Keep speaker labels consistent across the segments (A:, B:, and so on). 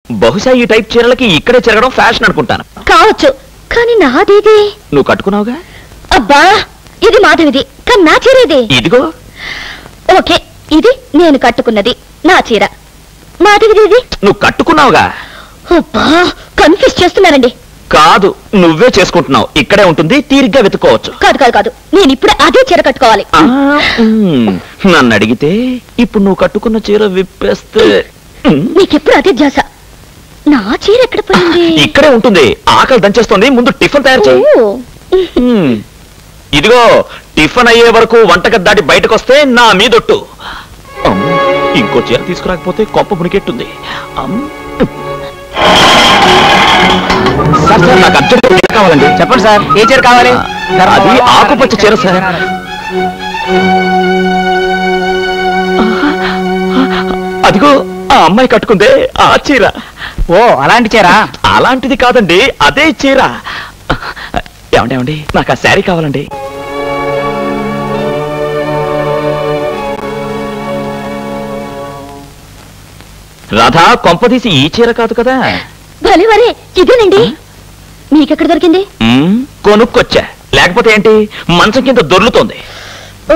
A: బహుశా ఈ టైప్ చీరలకి ఇక్కడే చెరగడం ఫ్యాషన్ అనుకుంటాను
B: కావచ్చు కానీ నాదేది
A: నువ్వు కట్టుకున్నావుగా
B: అబ్బా ఇది మాధవిది కానీ నా చీర ఇది
A: ఇదిగో
B: ఓకే ఇది నేను కట్టుకున్నది నా చీర మాధవిది ఇది
A: నువ్వు కట్టుకున్నావుగా
B: అబ్బా కన్ఫ్యూజ్ చేస్తున్నారండి
A: కాదు నువ్వే చేసుకుంటున్నావు ఇక్కడే ఉంటుంది తీరిగ్గా వెతుక్కోవచ్చు
B: కాదు కాదు కాదు నేను ఇప్పుడు అదే చీర కట్టుకోవాలి
A: ఆ, మ్, నన్ను అడిగితే ఇప్పుడు నువ్వు కట్టుకున్న చీర విప్పేస్తే మ్,
B: నీకెప్పుడు అదే ధ్యాస నా చీర ఎక్కడ పోయింది
A: ఇక్కడే ఉంటుంది ఆకలి దంచేస్తుంది ముందు టిఫిన్ తయారు చేయి
B: ఓ,
A: మ్, ఇదిగో టిఫిన్ అయ్యే వరకు వంటగది దాటి బయటకు వస్తే నా మీదొట్టు అమ్, ఇంకో చీర తీసుకురాకపోతే కొప్ప మునికెట్టుంది అమ్. సార్ సార్ నాకు అర్జెంట్ చీర కావాలండి
C: చెప్పండి సార్ ఏ చీర కావాలి
A: అది ఆకుపచ్చ చీర సార్ అదిగో ఆ అమ్మాయి కట్టుకుందే ఆ చీర
C: ఓ అలాంటి చీర
A: అలాంటిది కాదండి అదే చీర ఏమండి ఏమండి నాకు ఆ శారీ కావాలండి రాధా కొంపదీసి ఈ చీర కాదు కదా
B: భలే వరే ఇదేనండి మీకెక్కడ దొరికింది
A: మ్మ్, కొనుక్కొచ్చా లేకపోతే ఏంటి మంచం కింద దొర్లుతోంది
B: ఓ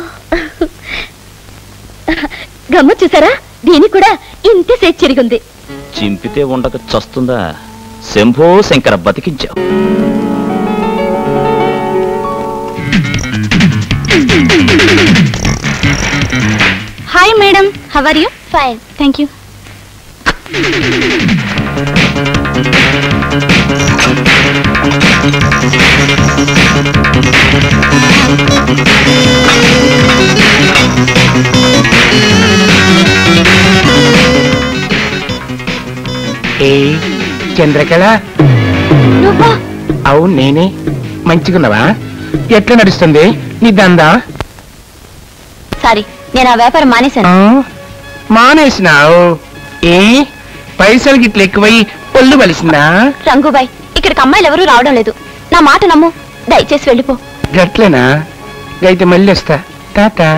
B: గమ్మత్ చూసారా దీనికి కూడా ఇంతే సేచ్ చిరిగింది
A: చింపితే ఉండక చస్తుందా శంభో శంకర బతికించావు
B: hi madam how are you fine thank you
C: ఏ చంద్రకళ
B: నువ్వా
C: అవును నేనే మంచిగున్నావా ఎట్లా నడుస్తుంది నీ దందా
B: సారీ నేను ఆ వ్యాపారం మానేశాను
C: ఆ? మానేసినావు ఏ పైసలు గిట్ల ఎక్కువై ఒళ్ళు బలిసిందా
B: రంగుబాయ్ ఇక్కడికి అమ్మాయిలు ఎవరూ రావడం లేదు నా మాట నమ్ము దయచేసి వెళ్ళిపో
C: గట్లేనా అయితే మళ్ళీ వస్తా టాటా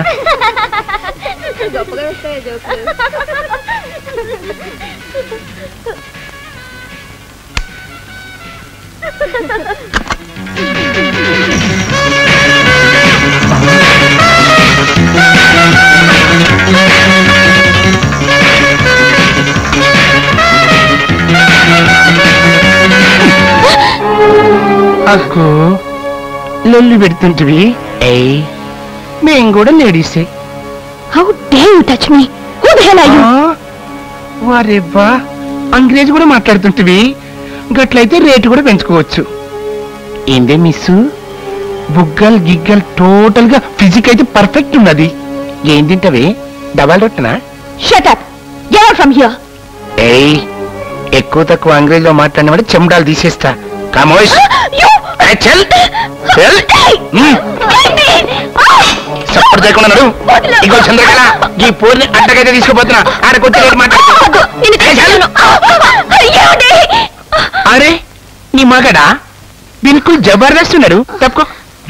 C: అక్కు లొల్లి పెడుతుంటివి ఏయ్ మేం కూడా లేడీసే
B: how dare you touch me who the hell are you
C: వారేబ్బా అంగ్రేజీ కూడా మాట్లాడుతుంటివి గట్లయితే రేటు కూడా పెంచుకోవచ్చు ఏందే మిస్ బుగ్గల్ గిగ్గల్ టోటల్ గా ఫిజిక్ అయితే పర్ఫెక్ట్ ఉన్నది ఏం తింటవే డబల్ రొట్టెనా
B: shut up get out from here
C: ఏయ్ ఎక్కువ తక్కువ అంగ్రేజీలో మాట్లాడిన వాడు చెమడాలు తీసేస్తా కామోష్
B: యు
C: ఏ, చల్ చల్ మ్, సపోర్ట్ చేయకుండా నడు ఇగో చంద్రకళ ఈ పూర్ని అడ్డకైతే తీసుకుపోతున్నా ఆడకొచ్చి రేటు మాట్లాడుతున్నా
B: నిన్ను తీసుకెళ్ళను అయ్యోడి
C: అరే నీ మగడా బిల్కుల్ జబర్దస్త్ ఉన్నాడు తప్పుకో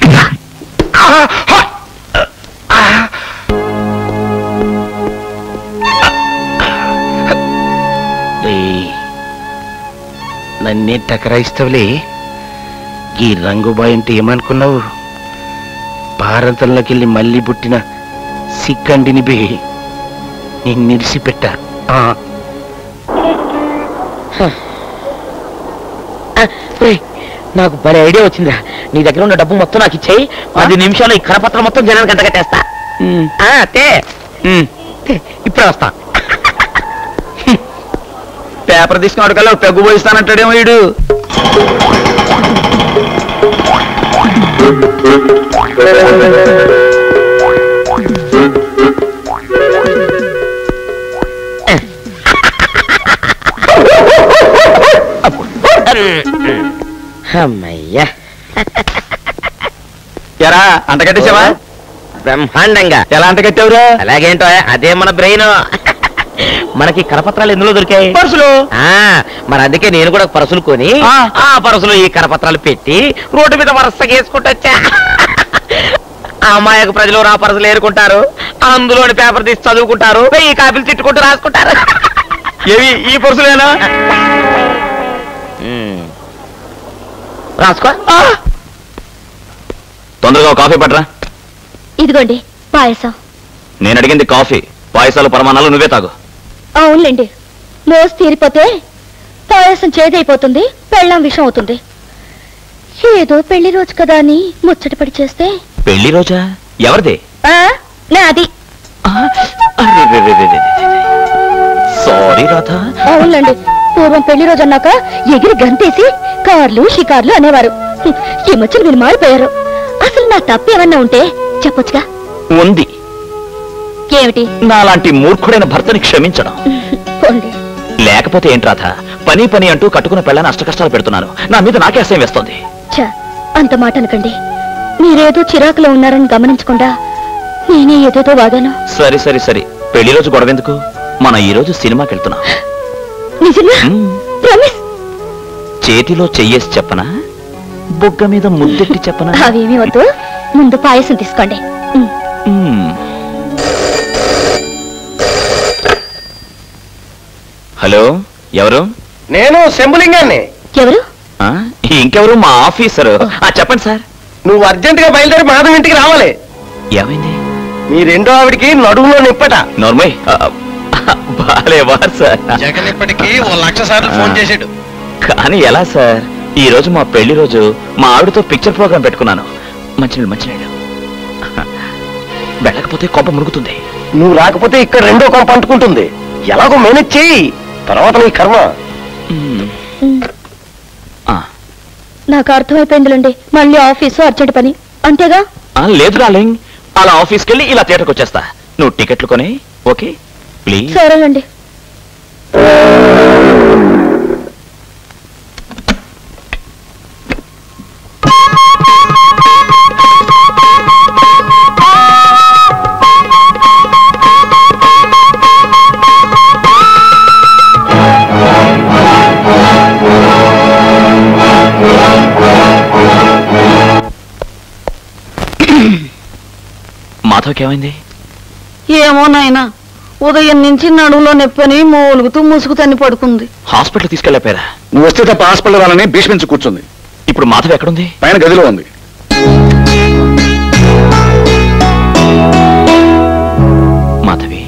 C: నన్నే టకరాయిస్తావులే ఈ రంగుబాయ్ అంటే ఏమనుకున్నావు భారతంలోకి వెళ్ళి మళ్ళీ పుట్టిన సిక్కండిని బే నేను నిలిసిపెట్ట నాకు భలే ఐడియా వచ్చిందిరా నీ దగ్గర ఉన్న డబ్బు మొత్తం నాకు ఇచ్చేయి పది నిమిషాలు ఈ కరపత్రం మొత్తం జనానికి అంత కట్టేస్తా ఆ, తే ఉమ్, తే. ఇప్పుడే వస్తా
A: పేపర్ తీసుకున్నాడు కల్లా పెగ్గు పోయిస్తానంటాడేమో వీడు
C: అమ్మయ్యా
A: ఎరా అంట కట్టేసావా
C: బ్రహ్మాండంగా
A: ఎలా అంట కట్టావురా
C: అలాగేంటో అదే మన బ్రెయిన్ మనకి కరపత్రాలు ఎందులో దొరికాయి
A: పర్సులు
C: ఆ మరి అందుకే నేను కూడా పరసులు కొని
A: ఆ.
C: ఆ పరసులో ఈ కరపత్రాలు పెట్టి రోడ్డు మీద వరుసగా వేసుకుంటూ వచ్చా ఆ అమాయక ప్రజలు నా పరసలు ఏరుకుంటారు అందులోని పేపర్ తీసి చదువుకుంటారు వెయ్యి కాపీలు తిట్టుకుంటూ రాసుకుంటారు
A: ఏవి ఈ పర్సులేనా
C: రాసుకో
A: తొందరగా ఒక కాఫీ పట్రా
B: ఇదిగోండి పాయసం
A: నేను అడిగింది కాఫీ పాయసాలు పరమాణాలు నువ్వే తాగు
B: అవునులేండి మోసు తీరిపోతే పాయసం చేదైపోతుంది పెళ్ళం విషం అవుతుంది ఏదో పెళ్లి రోజు కదా అని ముచ్చటపడి చేస్తే
A: పెళ్లి రోజా ఎవరిది
B: ఆ, నాది
A: సారీ రాధా
B: అవునులేండి పూర్వం పెళ్లి రోజు అన్నాక ఎగిరి గంతేసి కార్లు షికార్లు అనేవారు హ్మ్, ఈ మధ్యన మీరు మారిపోయారు అసలు నా తప్పు ఏమన్నా ఉంటే చెప్పొచ్చుగా
A: ఉంది
B: ఏమిటి
A: నాలాంటి మూర్ఖుడైన భర్తని క్షమించడం
B: పోండి
A: లేకపోతే ఏంటి రాధ పని పని అంటూ కట్టుకున్న పెళ్ళని అష్ట కష్టాలు పెడుతున్నాను నా మీద నాకే అసహ్యం వేస్తుంది
B: ఛ, అంత మాట అనకండి మీరేదో చిరాకులో ఉన్నారని గమనించకుండా నేనే ఏదేదో వాగాను
A: సరే సరే సరే పెళ్లి రోజు గొడవ ఎందుకు మనం ఈ రోజు సినిమాకి వెళ్తున్నాం
B: నిజంగా
A: మ్మ్.
B: ప్రామిస్
A: చేతిలో చెయ్యేసి చెప్పనా బొగ్గ మీద ముద్దెట్టి చెప్పనా
B: అవేమీ వద్దు ముందు పాయసం తీసుకోండి ఉమ్.
A: మ్మ్. హలో ఎవరు
C: నేను శంభులింగాన్ని
B: ఎవరు
A: ఆ? ఇంకెవరు మా ఆఫీసరు ఆ, చెప్పండి సార్
C: నువ్వు అర్జెంట్ గా బయలుదేరి మాధవ్ ఇంటికి రావాలి
A: ఏమైంది
C: మీ రెండో ఆవిడికి నడుములో నిప్పట
A: నోర్మయ్ బాలే వార్ సార్
D: జగన్ ఇప్పటికీ ఓ లక్ష సార్లు ఫోన్ చేశాడు
A: కానీ ఎలా సార్ ఈ రోజు మా పెళ్లి రోజు మా ఆవిడతో పిక్చర్ ప్రోగ్రామ్ పెట్టుకున్నాను మంచినీళ్ళు మంచినీళ్ళు వెళ్ళకపోతే కొంప మునుగుతుంది
C: నువ్వు రాకపోతే ఇక్కడ రెండో కొంప అంటుకుంటుంది ఎలాగో మేనేజ్ చెయ్యి తర్వాత నీ కర్మ
A: మ్మ్.
B: ఉమ్.
A: ఆ,
B: నాకు అర్థమైపోయిందిలేండి మళ్ళీ ఆఫీసు అర్జెంట్ పని అంతేగా
A: ఆ, లేదు డార్లింగ్ అలా ఆఫీస్కి వెళ్ళి ఇలా థియేటర్కి వచ్చేస్తా నువ్వు టికెట్లు కొని ఓకే ప్లీజ్
B: సరేనండి
A: మాధవ్కి ఏమైంది
E: ఏమో నాయనా ఉదయం నుంచి నడుములో నొప్పని మూలుగుతూ ముసుగు తన్ని పడుకుంది
A: హాస్పిటల్ తీసుకెళ్ళపోయారా
F: నువ్వు వస్తే తప్ప హాస్పిటల్ రాలని భీష్మించి కూర్చుంది
A: ఇప్పుడు మాధవ్ ఎక్కడుంది
F: పైన గదిలో ఉంది
A: మాధవి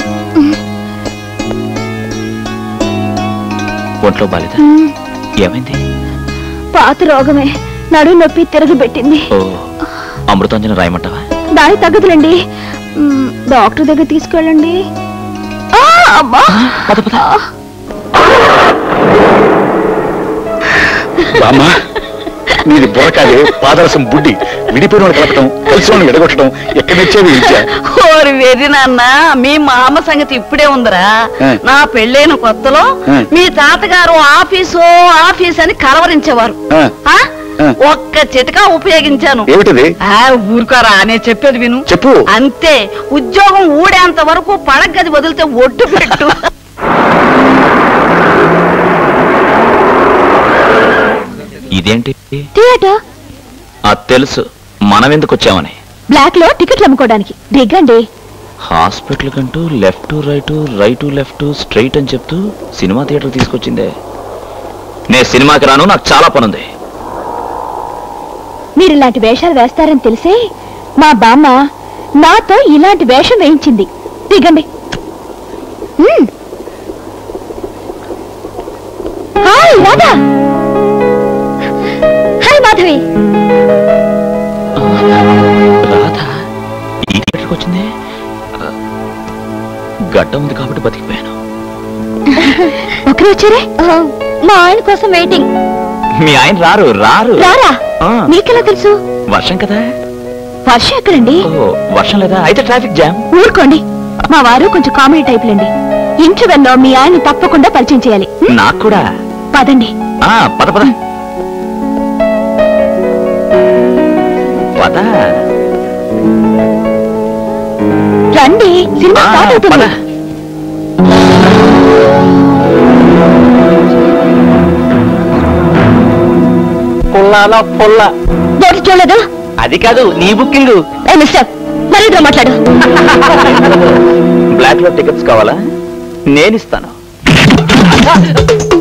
A: ఒంట్లో బాలేదా ఏమైంది
B: పాత రోగమే నడుము నొప్పి తిరగబెట్టింది
A: ఓ అమృతాంజన రాయమంటావా
B: దాని తగ్గదులండి మ్, డాక్టర్ దగ్గర తీసుకెళ్ళండి ఆ, అమ్మా
A: పద పద
F: బామ్మ నీది బుర్రకాదే పాదరసం బుడ్డి విడిపోయిన వాళ్ళు కలపటం కలిసి వాళ్ళు విడగొట్టడం ఎక్కడి నుంచేవి ఇచ్చా
E: ఓరి వెర్రి నాన్న మీ మామ సంగతి ఇప్పుడే ఉందిరా
F: ఆ.
E: నా పెళ్ళైన కొత్తలో
F: ఆ.
E: మీ తాతగారు ఆఫీసు ఆఫీస్ అని కలవరించేవారు
F: ఆ.
E: ఆ?
F: ఆ.
E: ఒక్క చిటకా ఉపయోగించాను
F: ఏమిటిది
E: ఆ ఊరుకోరా అనే చెప్పేది విను
F: చెప్పు
E: అంతే ఉద్యోగం ఊడేంత వరకు పడగది వదిలితే ఒట్టు పెట్టు
A: ఇదేంటి
B: థియేటర్
A: అది తెలుసు మనం ఎందుకు వచ్చామని
B: బ్లాక్ లో టికెట్లు అమ్ముకోవడానికి దిగండి
A: హాస్పిటల్ కంటూ left right right left straight అని చెప్తూ సినిమా థియేటర్ తీసుకొచ్చిందే నేను సినిమాకి రాను నాకు చాలా పనుంది
B: మీరు ఇలాంటి వేషాలు వేస్తారని తెలిసే మా బామ్మ నాతో ఇలాంటి వేషం వేయించింది దిగండి మ్. హాయ్ రాధా హాయ్ మాధవి
A: రాధ ఈ థియేటర్కి వచ్చిందే ఆ, గడ్డ ఉంది కాబట్టి బతికిపోయాను
B: ఒకరు వచ్చారే మా ఆయన కోసం వెయిటింగ్
A: మీ ఆయన రారు రారు
B: రారా
A: ఆ.
B: నీకెలా తెలుసు
A: వర్షం కదా
B: వర్షం ఎక్కడండి
A: ఓ వర్షం లేదా అయితే ట్రాఫిక్ జామ్
B: ఊరుకోండి మా వారు కొంచెం కామెడీ టైపులండి ఇంటర్వెల్లో మీ ఆయన తప్పకుండా పరిచయం చేయాలి మ్?
A: నాకు కూడా
B: పదండి
A: ఆ పద పద పద
B: రండి సినిమా
A: ఆ,
B: స్టార్ట్ అవుతుంది
A: పద
C: పుల్లాలో పుల్ల
B: నోటి చూడలేదు
C: అది కాదు నీ బుకింగ్
B: ఏ మిస్టర్ మరీగా మాట్లాడు
A: బ్లాక్ లో టికెట్స్ కావాలా నేను ఇస్తాను
C: ఆ,